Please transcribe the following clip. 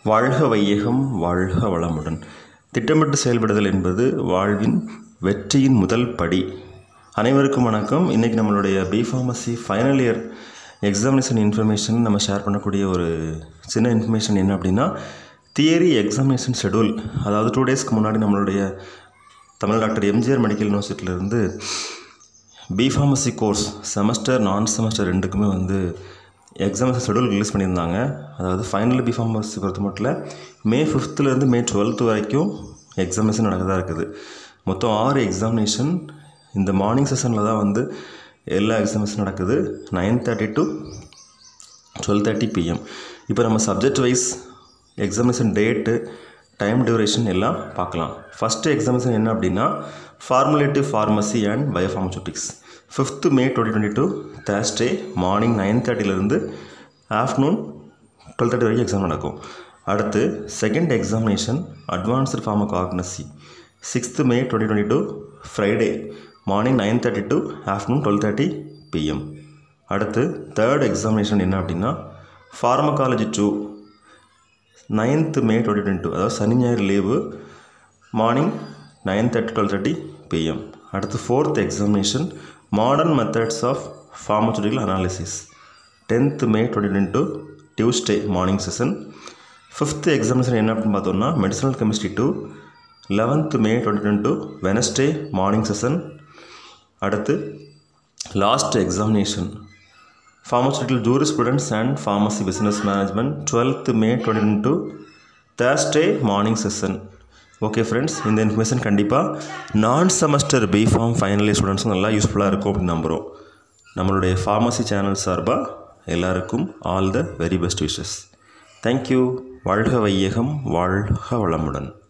வாழ்க வையகம் வாழ்க வளமுடன் திட்டமிட்டு செயல்படுதல் என்பது வாழ்வின் வெற்றியின் முதல் படி அனைவருக்கும் வணக்கம் இன்றைக்கி நம்மளுடைய B pharmacy final year examination information நம்ம ஷேர் பண்ணக்கூடிய ஒரு சின்ன இன்ஃபர்மேஷன் என்ன அப்படின்னா தியரி எக்ஸாமினேஷன் ஷெடியூல் அதாவது டூ டேஸ்க்கு முன்னாடி நம்மளுடைய தமிழ் டாக்டர் எம்ஜிஆர் மெடிக்கல் யூனிவர்சிட்டியிலேருந்து B pharmacy course semester non semester ரெண்டுக்குமே வந்து எக்ஸாமினேஷன் ஷெடியூல் ரிலீஸ் பண்ணியிருந்தாங்க அதாவது ஃபைனல் பிஃபார்மசி பொறுத்த மட்டும் மே ஃபிஃப்த்துலேருந்து மே டுவெல்த்து வரைக்கும் எக்ஸாமினேஷன் நடக்கதா இருக்குது மொத்தம் ஆறு எக்ஸாமினேஷன் இந்த மார்னிங் செஷனில் தான் வந்து எல்லா எக்ஸாமினேஷன் நடக்குது nine thirty to twelve thirty PM இப்போ நம்ம subject wise examination date time duration எல்லாம் பார்க்கலாம் ஃபஸ்ட்டு எக்ஸாமினேஷன் என்ன அப்படின்னா formulative pharmacy and biopharmaceutics fifth May twenty twenty two Thursday morning nine தேர்ட்டிலேருந்து ஆஃப்டர்நூன் டுவெல் தேர்ட்டி வரைக்கும் எக்ஸாம் நடக்கும் அடுத்து second examination advanced pharmacognosy sixth May twenty twenty two Friday morning nine thirty to afternoon twelve thirty PM அடுத்து third examination என்ன அப்படின்னா pharmacology two ninth மே twenty twenty two அதாவது சனி ஞாயிறு leave morning nine thirty twelve thirty PM அடுத்து fourth examination modern methods of pharmaceutical analysis tenth May twenty twenty two Tuesday morning session fifth examination என்ன அப்படின்னு பார்த்தோம்னா medicinal chemistry two eleventh May twenty twenty two Wednesday morning session அடுத்து last examination pharmaceutical jurisprudence and pharmacy business management twelfth May twenty twenty two Thursday morning session okay friends இந்த information கண்டிப்பாக நான் semester B Pharm final year ஸ்டூடெண்ட்ஸும் நல்லா யூஸ்ஃபுல்லாக இருக்கும் அப்படின்னு நம்புகிறோம் நம்மளுடைய ஃபார்மசி சேனல் சார்பாக எல்லாருக்கும் all the very best wishes thank you வாழ்க வையகம் வாழ்க வளமுடன்